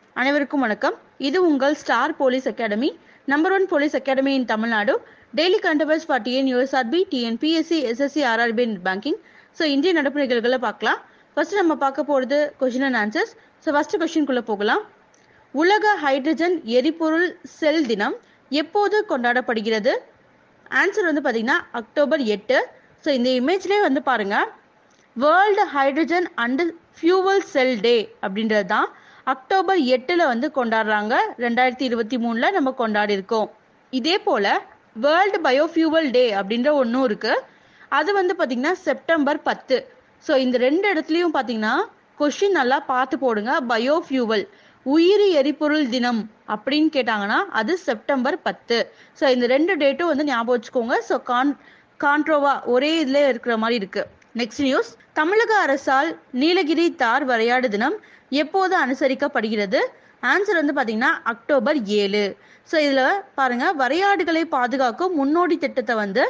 அனைவருக்கும் வணக்கம் இது உங்கள் star police academy number one police academy in Tamil Nadu daily current affairs for TN USRB TNPSC SSC RRB and banking so இந்திய நடப்பு நிகழ்வுகளை பார்க்கலாம் ஃபர்ஸ்ட் நம்ம பார்க்க போகிறது question and answers so first கொஷின்குள்ளே போகலாம் உலக ஹைட்ரஜன் எரிபொருள் செல் தினம் எப்போது கொண்டாடப்படுகிறது ஆன்சர் வந்து பார்த்தீங்கன்னா அக்டோபர் எட்டு ஸோ இந்த இமேஜ்லேயே வந்து பாருங்க world hydrogen and fuel cell day அப்படின்றது தான் அக்டோபர் எட்டில் வந்து கொண்டாடுறாங்க ரெண்டாயிரத்தி இருபத்தி மூணில் நம்ம கொண்டாடி இருக்கோம் இதே போல் வேர்ல்டு பயோஃபியூவல் டே அப்படின்ற ஒன்றும் இருக்கு அது வந்து பார்த்தீங்கன்னா செப்டம்பர் பத்து ஸோ இந்த ரெண்டு இடத்துலையும் பார்த்தீங்கன்னா கொஷின் நல்லா பார்த்து போடுங்க பயோஃபியூவல் உயிரி எரிபொருள் தினம் அப்படின்னு கேட்டாங்கன்னா அது செப்டம்பர் பத்து ஸோ இந்த ரெண்டு டேட்டும் வந்து ஞாபகம் வச்சுக்கோங்க ஸோ கான் கான்ட்ரோவா ஒரே இதில் இருக்கிற மாதிரி இருக்கு நெக்ஸ்ட் நியூஸ் தமிழக அரசால் நீலகிரி தார் வரையாடு தினம் எப்போது அனுசரிக்கப்படுகிறது ஆன்சர் வந்து பார்த்தீங்கன்னா அக்டோபர் ஏழு ஸோ இதில் பாருங்க வரையாடுகளை பாதுகாக்கும் முன்னோடி திட்டத்தை வந்து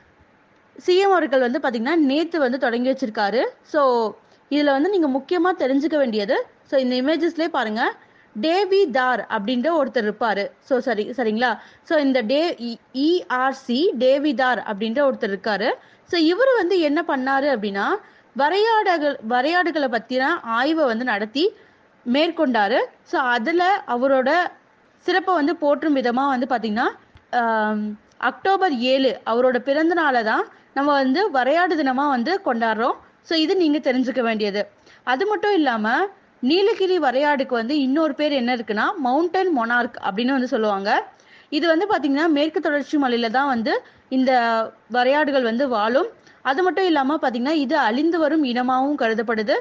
சிஎம் அவர்கள் வந்து பார்த்தீங்கன்னா நேற்று வந்து தொடங்கி வச்சிருக்காரு ஸோ இதில் வந்து நீங்கள் முக்கியமாக தெரிஞ்சுக்க வேண்டியது ஸோ இந்த இமேஜஸ்லேயே பாருங்க டேவி தார் அப்படின்ற ஒருத்தர் இருப்பாரு ஸோ சரி சரிங்களா ஸோ இந்த டே இஆர்சி டேவிதார் அப்படின்ற ஒருத்தர் இருக்காரு ஸோ இவர் வந்து என்ன பண்ணாரு அப்படின்னா வரையாடுகள் வரையாடுகளை பற்றின ஆய்வை வந்து நடத்தி மேற்கொண்டாரு ஸோ அதில் அவரோட சிறப்பை வந்து போற்றும் விதமாக வந்து பார்த்தீங்கன்னா அக்டோபர் ஏழு அவரோட பிறந்த நாளை தான் நம்ம வந்து வரையாடு தினமாக வந்து கொண்டாடுறோம் ஸோ இது நீங்கள் தெரிஞ்சுக்க வேண்டியது அது மட்டும் இல்லாமல் நீலகிரி வரையாடுக்கு வந்து இன்னொரு பேர் என்ன இருக்குன்னா மவுண்டன் மொனார்க் அப்படின்னு வந்து சொல்லுவாங்க இது வந்து பார்த்தீங்கன்னா மேற்கு தொடர்ச்சி மலையில தான் வந்து இந்த வரையாடுகள் வந்து வாழும் அது மட்டும் இல்லாமல் பார்த்தீங்கன்னா இது அழிந்து வரும் இனமாகவும் கருதப்படுது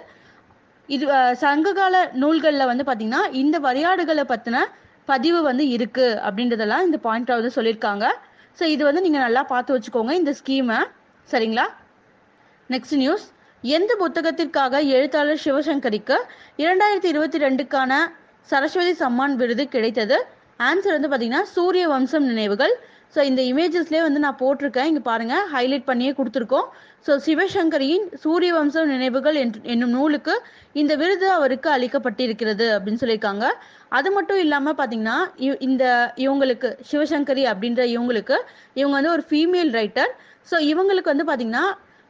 இது சங்ககால நூல்களில் வந்து பார்த்தீங்கன்னா இந்த வரையாடுகளை பற்றின பதிவு வந்து இருக்கு அப்படின்றதெல்லாம் இந்த பாயிண்ட்ல வந்து சொல்லியிருக்காங்க ஸோ இது வந்து நீங்கள் நல்லா பார்த்து வச்சுக்கோங்க இந்த ஸ்கீமை சரிங்களா நெக்ஸ்ட் நியூஸ் எந்த புத்தகத்திற்காக எழுத்தாளர் சிவசங்கரிக்கு இரண்டாயிரத்தி இருபத்தி ரெண்டுக்கான சரஸ்வதி சம்மான் விருது கிடைத்தது ஆன்சர் வந்து பார்த்தீங்கன்னா சூரிய வம்சம் நினைவுகள் ஸோ இந்த இமேஜஸ்லேயே வந்து நான் போட்டிருக்கேன் இங்கே பாருங்கள் ஹைலைட் பண்ணியே கொடுத்துருக்கோம் ஸோ சிவசங்கரியின் சூரிய வம்சம் நினைவுகள் என்னும் நூலுக்கு இந்த விருது அவருக்கு அளிக்கப்பட்டிருக்கிறது அப்படின்னு சொல்லியிருக்காங்க அது மட்டும் இல்லாமல் பார்த்தீங்கன்னா இந்த இவங்களுக்கு சிவசங்கரி அப்படின்ற இவங்களுக்கு இவங்க வந்து ஒரு ஃபீமேல் ரைட்டர் ஸோ இவங்களுக்கு வந்து பார்த்தீங்கன்னா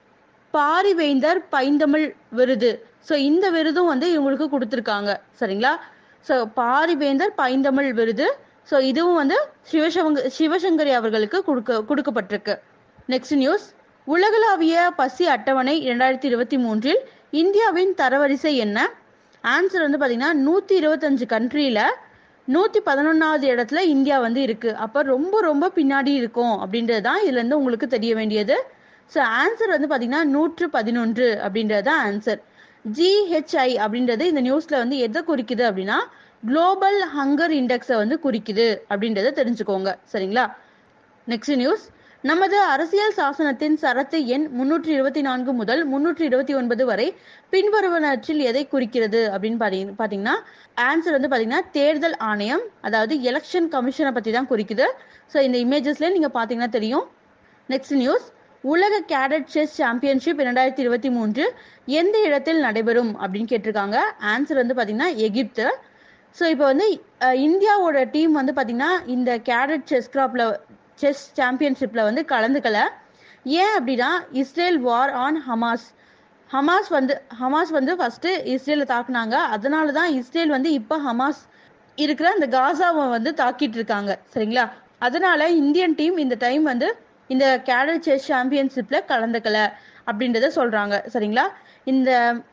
பாரிவேந்தர் பைந்தமிழ் விருது ஸோ இந்த விருதும் வந்து இவங்களுக்கு கொடுத்துருக்காங்க சரிங்களா ஸோ பாரிவேந்தர் பைந்தமிழ் விருது ஸோ இதுவும் வந்து சிவசங்க சிவசங்கரி அவர்களுக்கு கொடுக்க கொடுக்கப்பட்டிருக்கு நெக்ஸ்ட் நியூஸ் உலகளாவிய பசி அட்டவணை இரண்டாயிரத்தி இருபத்தி மூன்றில் இந்தியாவின் தரவரிசை என்ன ஆன்சர் வந்து பார்த்தீங்கன்னா நூற்றி இருபத்தஞ்சு கண்ட்ரியில் நூற்றி பதினொன்றாவது இடத்துல இந்தியா வந்து இருக்கு அப்போ ரொம்ப ரொம்ப பின்னாடி இருக்கும் அப்படின்றது தான் இதுலேருந்து உங்களுக்கு தெரிய வேண்டியது ஸோ ஆன்சர் வந்து பார்த்தீங்கன்னா நூற்று பதினொன்று அப்படின்றது தான் ஆன்சர் ஜிஹெச்ஐ அப்படின்றது இந்த நியூஸில் வந்து எதை குறிக்குது அப்படின்னா குளோபல் ஹங்கர் இண்டெக்ஸை வந்து குறிக்குது அப்படின்றத தெரிஞ்சுக்கோங்க சரிங்களா நெக்ஸ்ட் நியூஸ் நமது அரசியல் சாசனத்தின் சரத்து எண் முன்னூற்றி இருபத்தி நான்கு முதல் முன்னூற்றி இருபத்தி ஒன்பது வரை பின்வருவனற்றில் எதை குறிக்கிறது அப்படின்னு பார்த்தீங்கன்னா ஆன்சர் வந்து பார்த்தீங்கன்னா தேர்தல் ஆணையம் அதாவது எலெக்ஷன் கமிஷனை பற்றி தான் குறிக்குது ஸோ இந்த இமேஜஸ்ல நீங்கள் பார்த்தீங்கன்னா தெரியும் நெக்ஸ்ட் நியூஸ் உலக கேடட் செஸ் சாம்பியன்ஷிப் இரண்டாயிரத்தி இருபத்தி மூன்று எந்த இடத்தில் நடைபெறும் அப்படின்னு கேட்டிருக்காங்க ஆன்சர் வந்து பார்த்தீங்கன்னா எகிப்து ஸோ இப்போ வந்து இந்தியாவோட டீம் வந்து பார்த்தீங்கன்னா இந்த கேடட் செஸ் கிராப்ல செஸ் சாம்பியன்ஷிப்பில் வந்து கலந்துக்கல ஏன் அப்படின்னா Israel war on Hamas Hamas வந்து ஹமாஸ் வந்து ஃபர்ஸ்ட் இஸ்ரேலை தாக்குனாங்க அதனால தான் இஸ்ரேல் வந்து இப்போ ஹமாஸ் இருக்கிற அந்த காசாவை வந்து தாக்கிட்டு இருக்காங்க சரிங்களா அதனால இந்தியன் டீம் இந்த டைம் வந்து இந்த கேடல் செஸ் சாம்பியன்ஷிப்ல கலந்துக்கல அப்படின்றத சொல்றாங்க சரிங்களா இந்த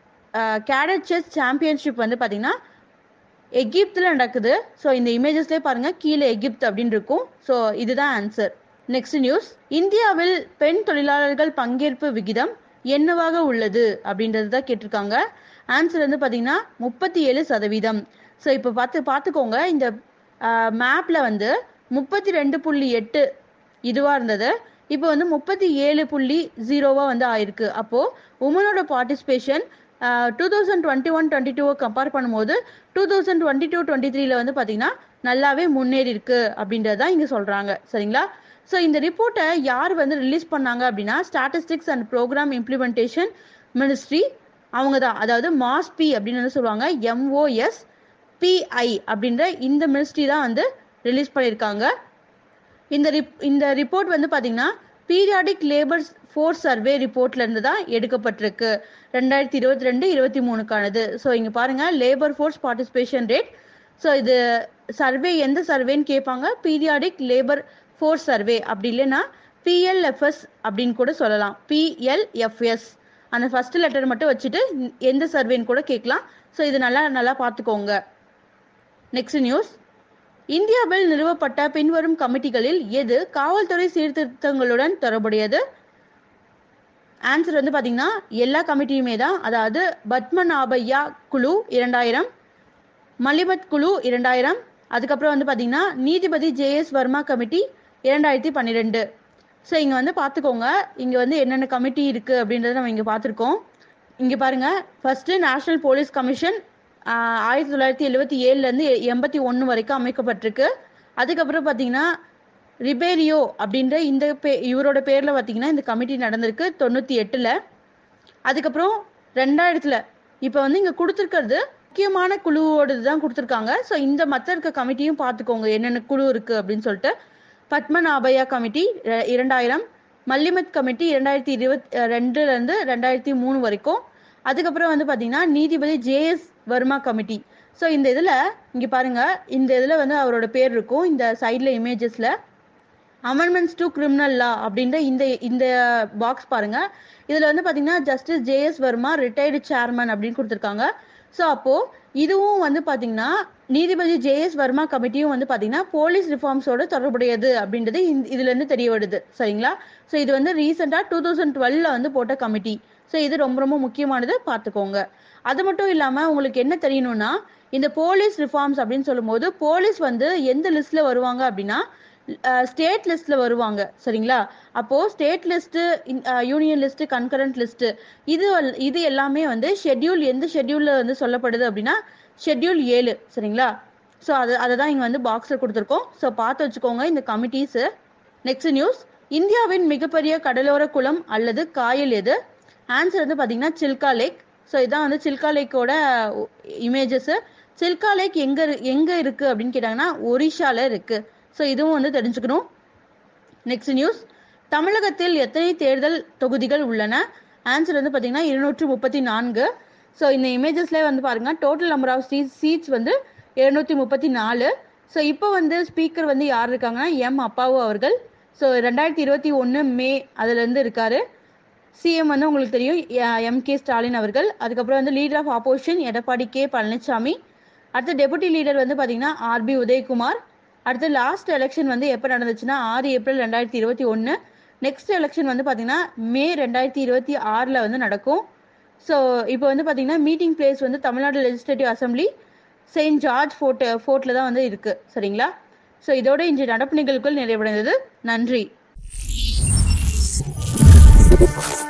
கேடல் செஸ் சாம்பியன்ஷிப் வந்து பாத்தீங்கன்னா எகிப்துல நடக்குது ஸோ இந்த இமேஜஸ்லேயே பாருங்க கீழே எகிப்து அப்படின்னு இருக்கும் ஸோ இதுதான் ஆன்சர் நெக்ஸ்ட் நியூஸ் இந்தியாவில் பெண் தொழிலாளர்கள் பங்கேற்பு விகிதம் என்னவாக உள்ளது அப்படின்றது தான் கேட்டிருக்காங்க ஆன்சர் வந்து பார்த்தீங்கன்னா முப்பத்தி ஏழு சதவீதம் ஸோ இப்போ பார்த்து பார்த்துக்கோங்க இந்த மேப்ல வந்து முப்பத்தி ரெண்டு புள்ளி எட்டு இதுவாக இருந்தது இப்போ வந்து முப்பத்தி ஏழு புள்ளி ஜீரோவாக வந்து ஆயிருக்கு அப்போது உமனோட participation two thousand twenty one twenty டூவை கம்பேர் பண்ணும்போது two thousand twenty two twenty த்ரீல வந்து பார்த்தீங்கன்னா நல்லாவே முன்னேறி இருக்கு அப்படின்றது தான் இங்கே சொல்கிறாங்க சரிங்களா ஸோ இந்த ரிப்போர்ட்டை யார் வந்து ரிலீஸ் பண்ணாங்க அப்படின்னா statistics and programme implementation ministry அவங்க தான் அதாவது மாஸ்பி அப்படின்னு வந்து சொல்லுவாங்க எம்ஓஎஸ் பிஐ அப்படின்ற இந்த மினிஸ்ட்ரி தான் வந்து ரிலீஸ் பண்ணியிருக்காங்க இந்த ரிப் இந்த ரிப்போர்ட் வந்து பார்த்தீங்கன்னா பீரியாடிக் லேபர் ஃபோர்ஸ் சர்வே ரிப்போர்ட்ல இருந்து தான் எடுக்கப்பட்டிருக்கு ரெண்டாயிரத்தி இருபத்தி ரெண்டு இருபத்தி மூணுக்கானது ஸோ இங்க பாருங்க labour force participation rate so இது சர்வே எந்த சர்வேன்னு கேட்பாங்க பீரியாடிக் லேபர் ஃபோர்ஸ் சர்வே அப்படி இல்லைன்னா பிஎல்எஃப்எஸ் அப்படின்னு கூட சொல்லலாம் பிஎல்எஃப்எஸ் அந்த ஃபர்ஸ்ட் லெட்டர் மட்டும் வச்சுட்டு எந்த சர்வேன்னு கூட கேட்கலாம் ஸோ இது நல்லா நல்லா பார்த்துக்கோங்க நெக்ஸ்ட் நியூஸ் இந்தியாவில் நிறுவப்பட்ட பின்வரும் கமிட்டிகளில் எது காவல்துறை சீர்திருத்தங்களுடன் தொடர்புடையது ஆன்சர் வந்து பார்த்தீங்கன்னா எல்லா கமிட்டியுமே தான் அதாவது பத்மநாபையா குழு இரண்டாயிரம் மலிபத் குழு இரண்டாயிரம் அதுக்கப்புறம் வந்து பார்த்தீங்கன்னா நீதிபதி ஜேஎஸ் வர்மா கமிட்டி இரண்டாயிரத்தி பன்னிரெண்டு ஸோ இங்கே வந்து பார்த்துக்கோங்க இங்கே வந்து என்னென்ன கமிட்டி இருக்குது அப்படின்றத நம்ம இங்கே பார்த்துருக்கோம் இங்கே பாருங்க ஃபர்ஸ்ட் நேஷனல் போலீஸ் கமிஷன் ஆயிரத்தி தொள்ளாயிரத்தி எழுவத்தி ஏழுலேருந்து எண்பத்தி ஒன்று வரைக்கும் அமைக்கப்பட்டிருக்கு அதுக்கப்புறம் பார்த்தீங்கன்னா ரிபேரியோ அப்படின்ற இந்த பே இவரோட பேரில் பார்த்தீங்கன்னா இந்த கமிட்டி நடந்திருக்கு தொண்ணூற்றி எட்டில் அதுக்கப்புறம் ரெண்டாயிரத்தில் இப்போ வந்து இங்கே கொடுத்துருக்கிறது முக்கியமான குழுவோடது தான் கொடுத்துருக்காங்க ஸோ இந்த மற்ற இருக்க கமிட்டியும் பார்த்துக்கோங்க என்னென்ன குழு இருக்குது அப்படின்னு சொல்லிட்டு பத்மநாபயா கமிட்டி இரண்டாயிரம் மல்லிமத் கமிட்டி இரண்டாயிரத்தி இருபத்தி ரெண்டுலேருந்து ரெண்டாயிரத்தி மூணு வரைக்கும் அதுக்கப்புறம் வந்து பார்த்தீங்கன்னா நீதிபதி ஜேஎஸ் வர்மா கமிட்டி ஸோ இந்த இதில் இங்கே பாருங்க இந்த இதில் வந்து அவரோட பேர் இருக்கும் இந்த சைடில் இமேஜஸில் அமெண்ட்மெண்ட்ஸ் டு கிரிமினல் லா அப்படின்ற இந்த இந்த பாக்ஸ் பாருங்க இதில் வந்து பார்த்தீங்கன்னா justice JS Verma retired chairman அப்படின்னு கொடுத்துருக்காங்க ஸோ அப்போது இதுவும் வந்து பார்த்தீங்கன்னா நீதிபதி ஜேஎஸ் வர்மா கமிட்டியும் வந்து பார்த்தீங்கன்னா போலீஸ் ரிஃபார்ம்ஸோட தொடர்புடையது அப்படின்றது இதுலேருந்து தெரிய வருது சரிங்களா ஸோ இது வந்து ரீசெண்டாக டூ தௌசண்ட் டுவெல்ல வந்து போட்ட கமிட்டி ஸோ இது ரொம்ப ரொம்ப முக்கியமானது பார்த்துக்கோங்க அது மட்டும் இல்லாமல் உங்களுக்கு என்ன தெரியணும்னா இந்த போலீஸ் ரிஃபார்ம்ஸ் அப்படின்னு சொல்லும்போது போலீஸ் வந்து எந்த லிஸ்ட்ல வருவாங்க அப்படின்னா ஸ்டேட் லிஸ்ட்ல வருவாங்க சரிங்களா அப்போ state list union list concurrent list இது இது எல்லாமே வந்து ஷெட்யூல் எந்த ஷெட்யூல்ல வந்து சொல்லப்படுது அப்படின்னா ஷெட்யூல் ஏழு சரிங்களா ஸோ அது அதை தான் இங்கே வந்து பாக்ஸில் கொடுத்துருக்கோம் ஸோ பார்த்து வச்சுக்கோங்க இந்த கமிட்டிஸு நெக்ஸ்ட் நியூஸ் இந்தியாவின் மிகப்பெரிய கடலோர குளம் அல்லது காயல் எது ஆன்சர் வந்து பார்த்தீங்கன்னா சில்கா லேக் ஸோ இதான் வந்து சில்கா லேக்கோட இமேஜஸ் சில்கா லேக் எங்கே எங்கே இருக்குது அப்படின்னு கேட்டாங்கன்னா ஒரிஷால இருக்குது ஸோ இதுவும் வந்து தெரிஞ்சுக்கணும் நெக்ஸ்ட் நியூஸ் தமிழகத்தில் எத்தனை தேர்தல் தொகுதிகள் உள்ளன ஆன்சர் வந்து பார்த்தீங்கன்னா இருநூற்று முப்பத்தி நான்கு ஸோ இந்த இமேஜஸ்லேயே வந்து பாருங்க total number of seat seats வந்து எழுநூற்றி முப்பத்தி நாலு ஸோ இப்போ வந்து ஸ்பீக்கர் வந்து யார் இருக்காங்கன்னா எம் அப்பாவு அவர்கள் ஸோ ரெண்டாயிரத்தி இருபத்தி ஒன்று மே அதுலேருந்து இருக்காரு சிஎம் வந்து உங்களுக்கு தெரியும் எம் கே ஸ்டாலின் அவர்கள் அதுக்கப்புறம் வந்து leader of opposition Edappadi K Palaniswami அடுத்து டெபுட்டி லீடர் வந்து பார்த்தீங்கன்னா ஆர்பி உதயகுமார் அடுத்து லாஸ்ட் எலெக்ஷன் வந்து எப்போ நடந்துச்சுன்னா ஆறு ஏப்ரல் ரெண்டாயிரத்தி இருபத்தி ஒன்று நெக்ஸ்ட் எலெக்ஷன் வந்து பார்த்தீங்கன்னா மே ரெண்டாயிரத்தி இருபத்தி ஆறில் வந்து நடக்கும் ஸோ இப்போ வந்து பார்த்தீங்கன்னா மீட்டிங் பிளேஸ் வந்து Tamil Nadu legislative assembly Saint George Fort ஃபோர்ட்டில் தான் வந்து இருக்குது சரிங்களா ஸோ இதோட இன்றைய நடப்பு நிகழ்வுகள் நிறைவடைந்தது நன்றி